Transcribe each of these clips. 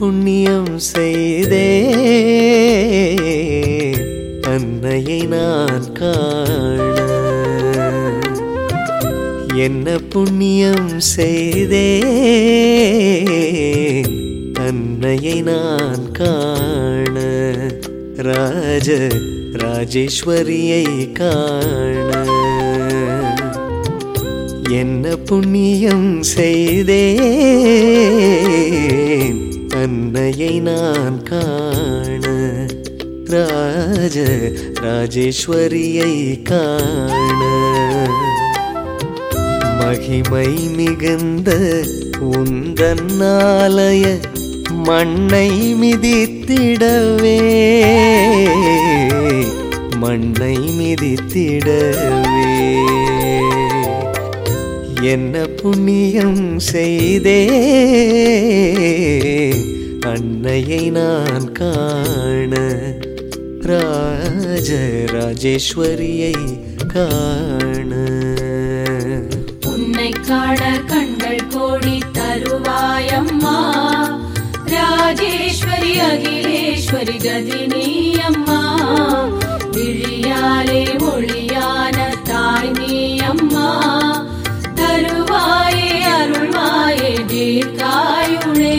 புண்ணியம் செய்தே அன்னையை நான் காண என்ன புண்ணியம் செய்தே அன்னையை நான் காண ராஜ ராஜேஸ்வரியை காண என்ன புண்ணியம் செய்தேன் அன்னையை நான் காண ராஜ ராஜேஸ்வரியை காண மகிமை மிகுந்த உந்தன் ஆலய மண்ணை மிதித்திடவே மண்ணை மிதித்திடவே என்ன புண்ணியம் செய்தே அன்னையை நான் காண ராஜ ராஜேஸ்வரியை காண உன்னை காண கண்கள் கோடி தருவாயம்மா ராஜேஸ்வரி அகிலேஸ்வரி கதினி அம்மா விழியாலே ஒளியான தாய் நீ அம்மா தருவாயே அருள்வாயே தீர்க்காயுளே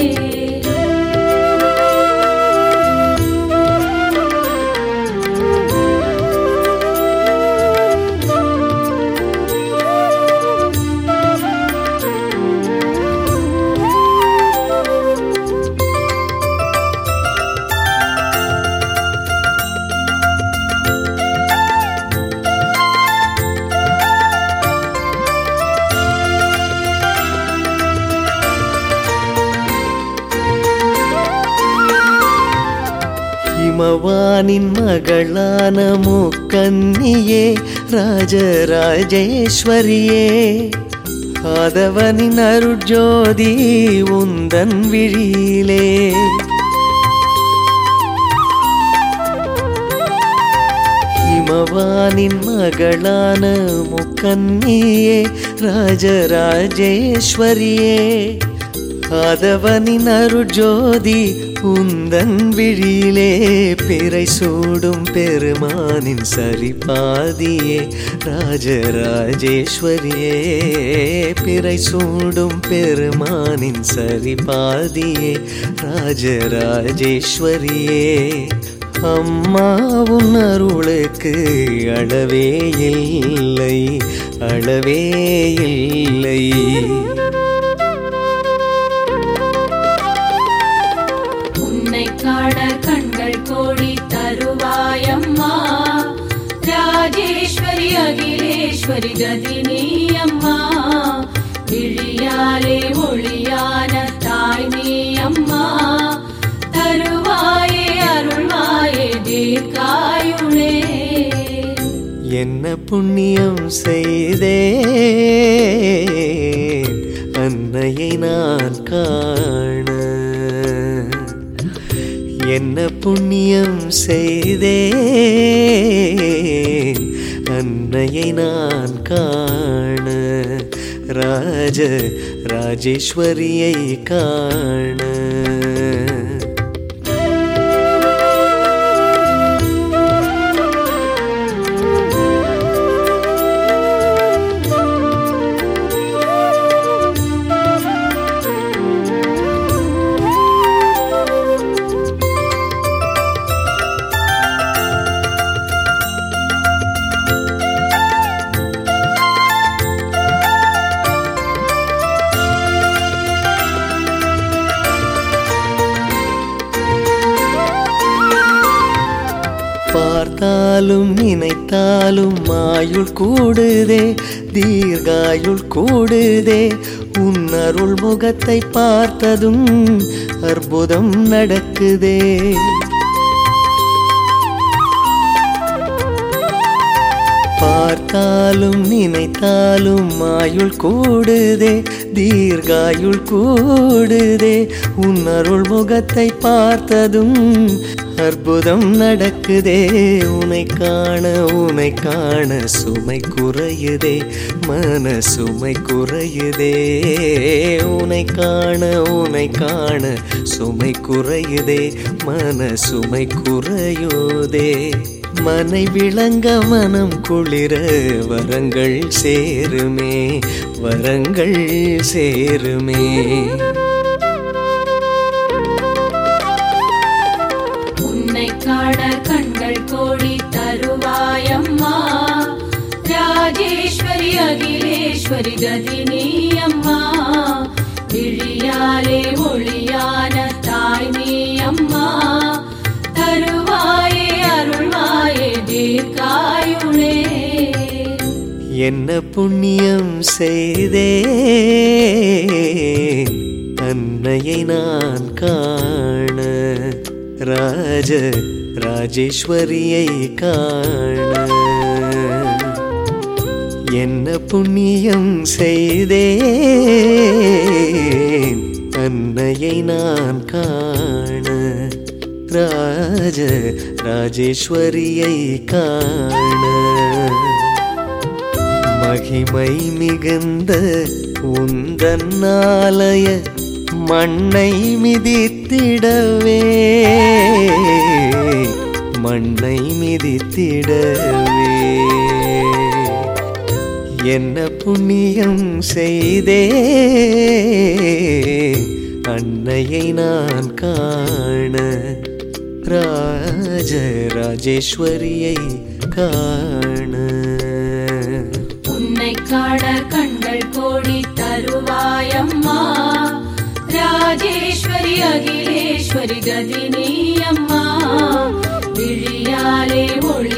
ஹிமவானின் மகளான முக்கன்னியே ராஜராஜேஸ்வரியே ஆதவனின் அருட்ஜோதி உந்தன் விழியிலே ஹிமவானின் மகளான முக்கன்னியே ராஜராஜேஸ்வரியே ஆதவனின் அருட்ஜோதி உந்தன் விழியிலே பிறை சூடும் பெருமானின் சரிபாதியே ராஜராஜேஸ்வரியே பிறை சூடும் பெருமானின் சரிபாதியே ராஜராஜேஸ்வரியே அம்மா உன் அருளுக்கு அளவே இல்லை அளவே இல்லை உன்னை காண கண்கள் கோடி தருவாயம்மா ராஜேஸ்வரி அகிலேஸ்வரி கதினி அம்மா விழியாலே ஒளியான தாய் நீ அம்மா தருவாயே அருள்வாயே தீர்க்காயுளே என்ன புண்ணியம் செய்தே அன்னையை நான் காண என்ன புண்ணியம் செய்தே அன்னையை நான் காண ராஜ ராஜேஸ்வரியை காண பார்த்தாலும் நினைத்தாலும் ஆயுள் கூடுதே தீர்காயுள் கூடுதே உன் அருள் முகத்தை பார்த்ததும் அற்புதம் நடக்குதே பார்த்தாலும் நினைத்தாலும் ஆயுள் கூடுதே தீர்காயுள் கூடுதே உன் அருள் முகத்தை பார்த்ததும் அற்புதம் நடக்குதே உனை காண உனை காண சுமை குறையுதே மன சுமை குறையுதே உனை காண உனை காண சுமை குறையுதே மன சுமை குறையுதே மனை விளங்க மனம் குளிர வரங்கள் சேருமே வரங்கள் சேருமே உன்னை காண கண்கள் கோடி தருவாயம்மா ராஜேஸ்வரி அகிலேஸ்வரி கதினி அம்மா விழியாலே ஒளியான தாய் நீ அம்மா தருவாயே அருள்வாயே தீர்க்காயுளே என்ன புண்ணியம் செய்தே அன்னையை நான் காண ராஜ ராஜேஸ்வரியை காண என்ன புண்ணியம் செய்தே அன்னையை நான் காண ராஜ ராஜேஸ்வரியை காண மகிமை மிகுந்த உந்தன்னாலய மண்ணை மிதித்திடவே மண்ணை மிதித்திடவே என்ன புண்ணியம் செய்தே அன்னையை நான் காண ராஜ ராஜேஸ்வரியை காண உன்னை காண கண்கள் கோடி தருவாயம்மா ராஜேஸ்வரி அகிலேஸ்வரி கதினி அம்மா விழியாலே ஒளி